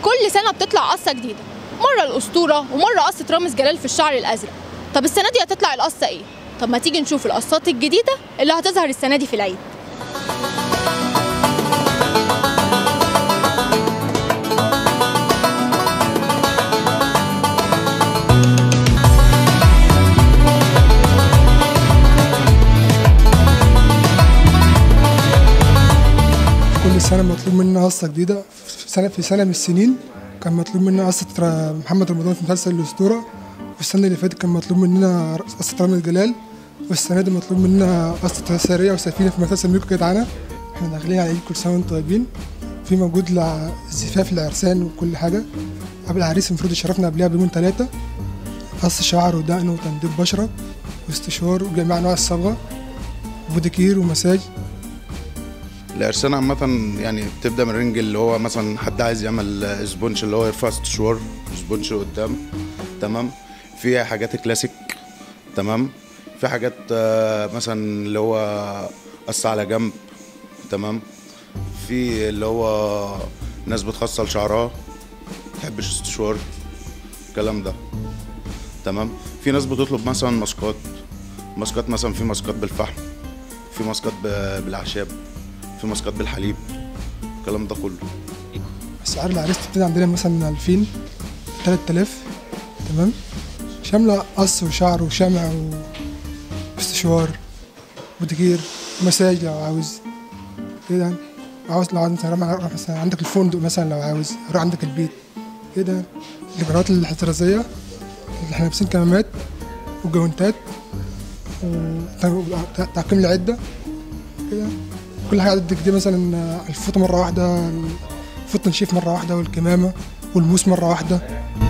كل سنة بتطلع قصة جديدة مرة الأسطورة ومرة قصة رامز جلال في الشعر الأزرق طب السنة دي هتطلع القصة إيه؟ طب ما تيجي نشوف القصات الجديدة اللي هتظهر السنة دي في العيد كل سنة مطلوب منا قصة جديدة في سنة في سنة من السنين كان مطلوب منا قصة ر- محمد رمضان في مسلسل الأسطورة والسنة اللي فاتت كان مطلوب مننا قصة رامز جلال والسنة دي مطلوب منا قصة سرية وسفينة في مسلسل ميكو جدعانة احنا داخلين على العيد كل سنة وانتم طيبين في موجود لع- زفاف العرسان وكل حاجة قبل العريس المفروض يشرفنا قبلها بيومين ثلاثة قص شعر ودقن وتنظيف بشرة واستشوار وجميع أنواع الصبغة وبوديكير ومساج العرسان عامة يعني بتبدأ من رينج اللي هو مثلا حد عايز يعمل سبونش اللي هو يرفع استشوار سبونش قدام تمام في حاجات كلاسيك تمام في حاجات آه، مثلا اللي هو قص على جنب تمام في اللي هو ناس بتخصل شعرها تحبش استشوار الكلام ده تمام في ناس بتطلب مثلا ماسكات ماسكات مثلا في ماسكات بالفحم في ماسكات ب- بالاعشاب في ماسكات بالحليب الكلام ده كله اسعار العريس بتبتدي عندنا مثلا من 2000 3000 تمام شامله قص وشعر وشمع واستشوار وديكير مساج لو عاوز كده عاوز لو عاوز مثلا روح- روح مثلا عندك الفندق مثلا لو عاوز روح عندك البيت كده الاجراءات الاحترازيه اللي احنا لابسين كمامات وجوانتات وتعقيم العده كده كل حاجه عندك دي مثلا الفوطه مره واحده الفوط تنشيف مره واحده والكمامه والموس مره واحده